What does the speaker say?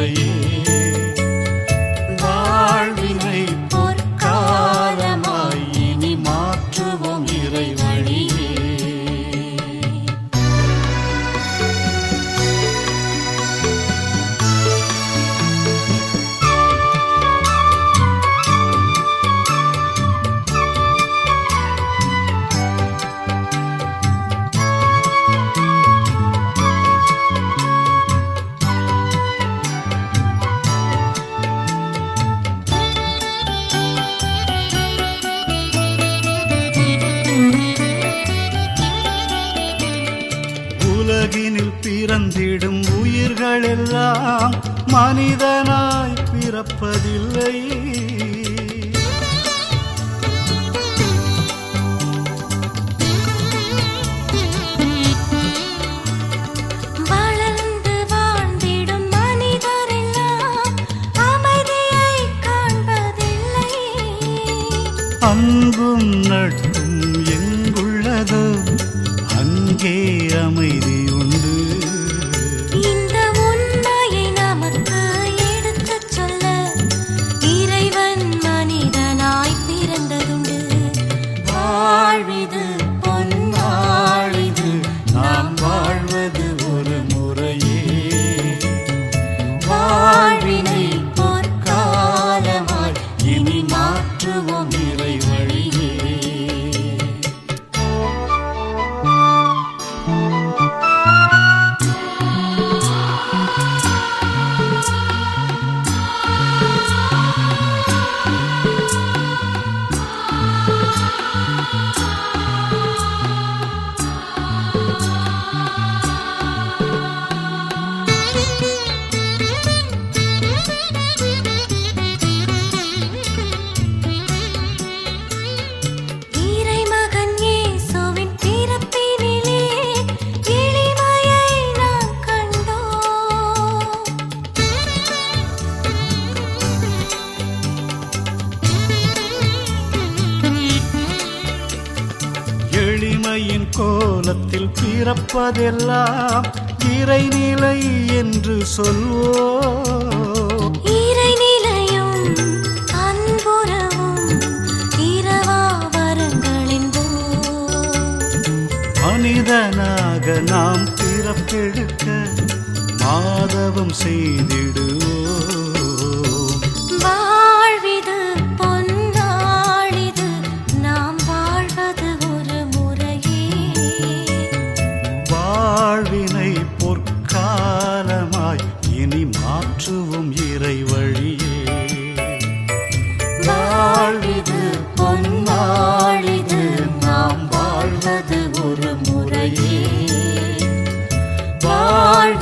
முறையே வாழ்வினை பொற்காலமாய் இனி மாற்றுவோம் இறை வழியே உலகினில் பிறந்திடும் உயிர்கள் எல்லாம் மனிதனாய் பிறப்பதில்லை வளர்ந்து வாழ்ந்திடும் மனிதரெல்லாம் அமைதியை காண்பதில்லை அன்பும் நட்பும் எங்குள்ளதோ அங்கே அமைதி உண்டு இந்த உண்மையை நமக்கு எடுத்துச் சொல்ல இறைவன் மனிதனாய் பிறந்ததுண்டு வாழ்விது பொன்னாழிது நாம் வாழ்வது ஒரு முறையே வாழ்வினை காலமாய் இனி மாற்றுவோம் இறை வழியே இறைமகன் இயேசுவின் பிறப்பினிலே எளிமையை நாம் கண்டோம் எளிமையின் கோலத்தில் பிறப்பதெல்லாம் இறைநிலை என்று சொல்வோம் இறைநிலையும் அன்புறவும் இரவா வரங்களென்போம் மனிதனாக நாம் பிறப்பெடுக்க மாதவம் செய்திடுவோம் வாழ்விது பொன்னாழிது நாம் வாழ்வது ஒரு முறையே வாழ்வினை பொற்காலமாய் இனி மாற்றுவோம் இறை வழியே வாழ்விது பொன்னாழிது நாம் வாழ்வது ஒரு முறையே வாழ்